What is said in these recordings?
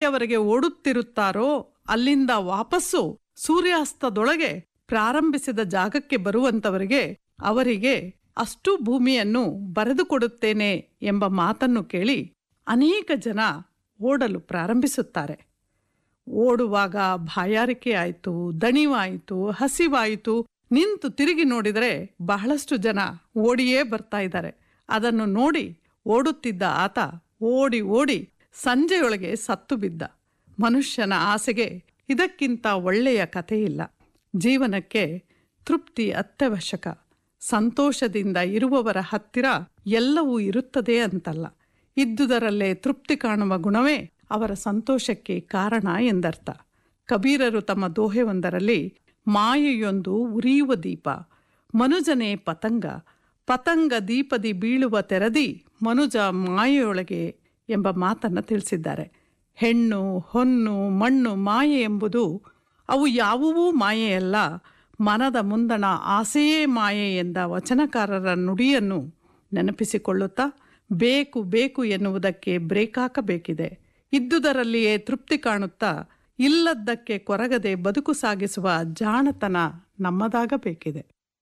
ಎಲ್ಲಿಯವರೆಗೆ ಓಡುತ್ತಿರುತ್ತಾರೋ ಅಲ್ಲಿಂದ ವಾಪಸ್ಸು ಸೂರ್ಯಾಸ್ತದೊಳಗೆ ಪ್ರಾರಂಭಿಸಿದ ಜಾಗಕ್ಕೆ ಬರುವಂತವರಿಗೆ ಅವರಿಗೆ ಅಷ್ಟು ಭೂಮಿಯನ್ನು ಬರೆದುಕೊಡುತ್ತೇನೆ ಎಂಬ ಮಾತನ್ನು ಕೇಳಿ ಅನೇಕ ಜನ ಓಡಲು ಪ್ರಾರಂಭಿಸುತ್ತಾರೆ ಓಡುವಾಗ ಬಾಯಾರಿಕೆ ಆಯಿತು ದಣಿವಾಯಿತು ಹಸಿವಾಯಿತು ನಿಂತು ತಿರುಗಿ ನೋಡಿದರೆ ಬಹಳಷ್ಟು ಜನ ಓಡಿಯೇ ಬರ್ತಾ ಇದ್ದಾರೆ ಅದನ್ನು ನೋಡಿ ಓಡುತ್ತಿದ್ದ ಆತ ಓಡಿ ಓಡಿ ಸಂಜೆಯೊಳಗೆ ಸತ್ತು ಬಿದ್ದ ಮನುಷ್ಯನ ಆಸೆಗೆ ಇದಕ್ಕಿಂತ ಒಳ್ಳೆಯ ಕಥೆಯಿಲ್ಲ ಜೀವನಕ್ಕೆ ತೃಪ್ತಿ ಅತ್ಯವಶ್ಯಕ ಸಂತೋಷದಿಂದ ಇರುವವರ ಹತ್ತಿರ ಎಲ್ಲವೂ ಇರುತ್ತದೆ ಅಂತಲ್ಲ ಇದ್ದುದರಲ್ಲೇ ತೃಪ್ತಿ ಕಾಣುವ ಗುಣವೇ ಅವರ ಸಂತೋಷಕ್ಕೆ ಕಾರಣ ಎಂದರ್ಥ ಕಬೀರರು ತಮ್ಮ ದೋಹೆಯೊಂದರಲ್ಲಿ ಮಾಯೆಯೊಂದು ಉರಿಯುವ ದೀಪ ಮನುಜನೇ ಪತಂಗ ಪತಂಗ ದೀಪದಿ ಬೀಳುವ ತೆರದಿ ಮನುಜ ಮಾಯೆಯೊಳಗೆ ಎಂಬ ಮಾತನ್ನು ತಿಳಿಸಿದ್ದಾರೆ ಹೆಣ್ಣು ಹೊನ್ನು ಮಣ್ಣು ಮಾಯೆ ಎಂಬುದು ಅವು ಯಾವುವೂ ಮಾಯೆಯಲ್ಲ ಮನದ ಮುಂದಣ ಆಸೆಯೇ ಮಾಯೆ ಎಂದ ವಚನಕಾರರ ನುಡಿಯನ್ನು ನೆನಪಿಸಿಕೊಳ್ಳುತ್ತಾ ಬೇಕು ಬೇಕು ಎನ್ನುವುದಕ್ಕೆ ಬ್ರೇಕ್ ಹಾಕಬೇಕಿದೆ ಇದ್ದುದರಲ್ಲಿಯೇ ತೃಪ್ತಿ ಕಾಣುತ್ತಾ ಇಲ್ಲದ್ದಕ್ಕೆ ಕೊರಗದೆ ಬದುಕು ಸಾಗಿಸುವ ಜಾಣತನ ನಮ್ಮದಾಗಬೇಕಿದೆ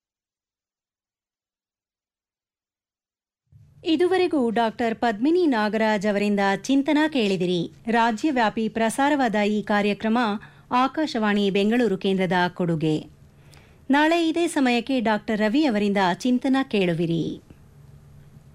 ಇದುವರೆಗೂ ಡಾಕ್ಟರ್ ಪದ್ಮಿನಿ ನಾಗರಾಜ್ ಅವರಿಂದ ಚಿಂತನ ಕೇಳಿದಿರಿ ರಾಜ್ಯವ್ಯಾಪಿ ಪ್ರಸಾರವಾದ ಈ ಕಾರ್ಯಕ್ರಮ ಆಕಾಶವಾಣಿ ಬೆಂಗಳೂರು ಕೇಂದ್ರದ ಕೊಡುಗೆ ನಾಳೆ ಇದೇ ಸಮಯಕ್ಕೆ ಡಾಕ್ಟರ್ ರವಿ ಅವರಿಂದ ಚಿಂತನ ಕೇಳುವಿರಿ